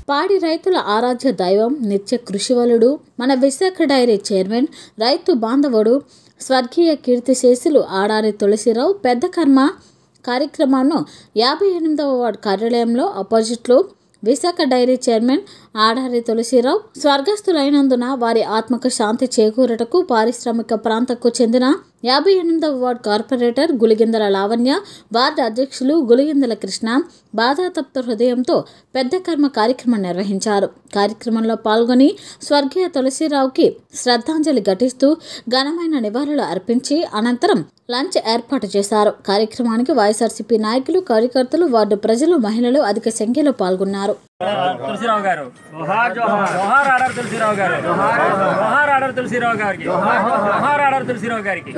పాడి రైతుల ఆరాధ్య దైవం నిత్య కృషివలుడు మన విశాఖ డైరీ చైర్మన్ రైతు బాంధవుడు స్వర్గీయ కీర్తిశేషులు ఆడారి తులసిరావు పెద్ద కర్మ కార్యక్రమాన్ని యాభై ఎనిమిదవ వార్డు కార్యాలయంలో అపోజిట్లో విశాఖ డైరీ చైర్మన్ ఆడారి తులసిరావు స్వర్గస్థులైనందున వారి ఆత్మకు శాంతి చేకూరటకు పారిశ్రామిక ప్రాంతకు చెందిన యాభై ఎనిమిదవ ward corporator Guligindala Lavanya ward అధ్యక్షులు గులిగిందల కృష్ణ బాధాతప్త హృదయంతో పెద్ద కర్మ కార్యక్రమం నిర్వహించారు కార్యక్రమంలో పాల్గొని స్వర్గీయ తులసిరావుకి శ్రద్ధాంజలి ఘటిస్తూ ఘనమైన నివాళులు అర్పించి అనంతరం లంచ్ ఏర్పాటు చేశారు కార్యక్రమానికి వైఎస్ఆర్సీపీ నాయకులు కార్యకర్తలు వార్డు ప్రజలు మహిళలు అధిక సంఖ్యలో పాల్గొన్నారు తులసిరావు గారు జోహార్ ఆర్డర్ తులసిరావు గారు జోహార్ ఆర్డర్ తులసిరావు గారికి జోహార్ ఆర్డర్ తులసిరావు గారికి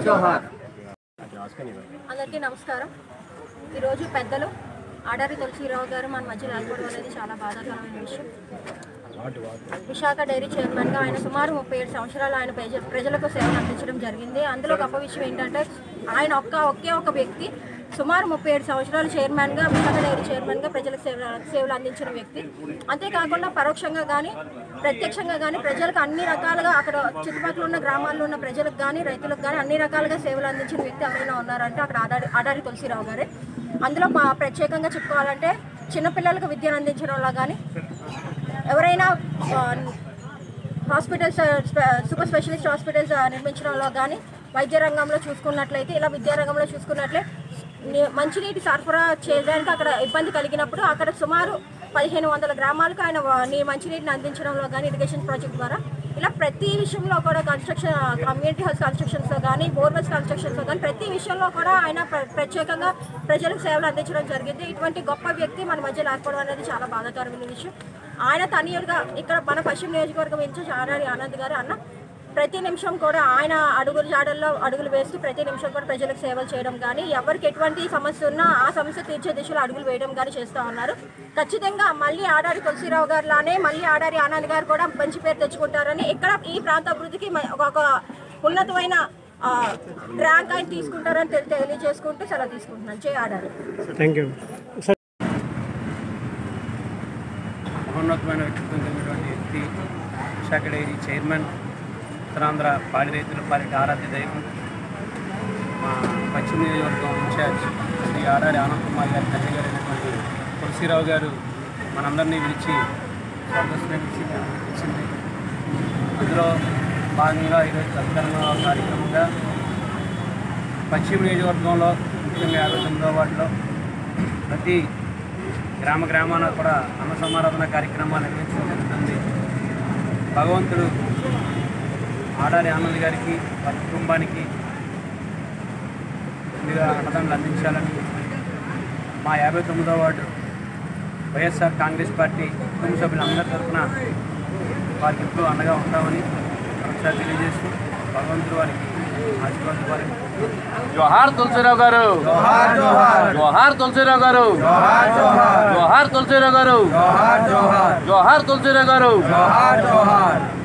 అందరికీ నమస్కారం ఈరోజు పెద్దలు ఆడారి తులసిరావు గారు మన మధ్య లేకపోవడం అనేది చాలా బాధాకరమైన విషయం విశాఖ డైరీ చైర్మన్గా ఆయన సుమారు ముప్పై ఏడు సంవత్సరాలు ఆయన ప్రజ ప్రజలకు సేవలు అందించడం జరిగింది అందులో గొప్ప విషయం ఏంటంటే ఆయన ఒక్క ఒకే ఒక వ్యక్తి సుమారు ముప్పై ఏడు సంవత్సరాలు చైర్మన్గా విశాఖ డైరీ చైర్మన్గా ప్రజలకు సేవ సేవలు అందించిన వ్యక్తి అంతేకాకుండా పరోక్షంగా కానీ ప్రత్యక్షంగా కానీ ప్రజలకు అన్ని రకాలుగా అక్కడ చుట్టుపక్కల ఉన్న గ్రామాల్లో ఉన్న ప్రజలకు కానీ రైతులకు కానీ అన్ని రకాలుగా సేవలు అందించిన వ్యక్తి ఎవరైనా ఉన్నారంటే అక్కడ ఆడారి ఆడారి తులసిరావు గారే అందులో మా- ప్రత్యేకంగా చెప్పుకోవాలంటే చిన్నపిల్లలకు విద్యను అందించడంలో కానీ ఎవరైనా ఆ, hospitals spe- super specialist hospitals ఆ, నిర్మించడంలో కానీ వైద్య రంగంలో చూసుకున్నట్లయితే ఇలా విద్యా రంగంలో చూసుకున్నట్లే ని- మంచినీటి సరఫరా చేయడానికి అక్కడ ఇబ్బంది కలిగినప్పుడు అక్కడ సుమారు పదిహేను వందల గ్రామాలకు ఆయన వ- నీ మంచినీటిని అందించడంలో కానీ ఇరిగేషన్ ప్రాజెక్ట్ ద్వారా ఇలా ప్రతి విషయంలో కూడా కన్స్ట్రక్షన్ కమ్యూనిటీ హౌస్ కన్స్ట్రక్షన్స్లో కానీ బోర్వెల్స్ కన్స్ట్రక్షన్స్లో కానీ ప్రతి విషయంలో కూడా ఆయన ప్ర- ప్రత్యేకంగా ప్రజలకు సేవలు అందించడం జరిగింది ఇటువంటి గొప్ప వ్యక్తి మన మధ్య లేకపోవడం అనేది చాలా బాధాకరమైన విషయం ఆయన తనయుడుగా ఇక్కడ మన పశ్చిమ నియోజకవర్గం ఇన్ఛార్జ్ ఆర్ఆర్ ఆనంద్ గారు అన్న ప్రతి నిమిషం కూడా ఆయన అడుగుల జాడల్లో అడుగులు వేస్తూ ప్రతి నిమిషం కూడా ప్రజలకు సేవలు చేయడం కానీ ఎవరికి ఎటువంటి సమస్య ఉన్నా ఆ సమస్య తీర్చే దిశలో అడుగులు వేయడం కానీ చేస్తూ ఉన్నారు ఖచ్చితంగా మళ్ళీ ఆడారి తులసిరావు గారు లానే మళ్ళీ ఆడారి ఆనంద్ గారు కూడా మంచి పేరు తెచ్చుకుంటారని ఇక్కడ ఈ ప్రాంత అభివృద్ధికి మ- ఒక ఒక ఉన్నతమైన ఆ, ర్యాంక్ ఆయన తీసుకుంటారని తెలి- తెలియజేసుకుంటూ సెలవు తీసుకుంటున్నాను జై ఆడారి థ్యాంక్ యూ సార్ మహోన్నతమైన వ్యక్తిత్వం చెందినటువంటి వ్యక్తి విశాఖ డైరీ చైర్మన్ ఉత్తరాంధ్ర పాడి రైతుల పాలిట ఆరాధ్య దైవం మా పశ్చిమ నియోజకవర్గం ఇన్ఛార్జ్ శ్రీ ఆడారి ఆనంద్ కుమార్ గారి తండ్రి గారు అయినటువంటి తులసిరావు గారు మనందరినీ పిలిచి స్వర్గస్వరించి ఇచ్చింది అందులో భాగంగా ఈరోజు సత్కరణ కార్యక్రమంగా పశ్చిమ నియోజకవర్గంలో ముఖ్యంగా యాభై తొమ్మిదో వార్డులో ప్రతి గ్రామ గ్రామాన కూడా అన్న సమారాధన కార్యక్రమాలు నిర్వహించడం జరుగుతుంది భగవంతుడు ఆడారి ఆనంద్ గారికి వారి కుటుంబానికి ముందుగా అన్నదానాలు అందించాలని మా యాభై తొమ్మిదో వార్డు వైఎస్ఆర్ కాంగ్రెస్ పార్టీ కుటుంబ సభ్యులందరి తరఫున వారికి ఎప్పుడూ అండగా ఉంటామని ఒకసారి తెలియజేస్తూ భగవంతుడు వారికి ఆశీర్వాదం వారికి జోహార్ తులసిరావు గారు జోహార్ తులసిరావు గారు జోహార్ తులసిరావు గారు జోహార్ తులసిరావు గారు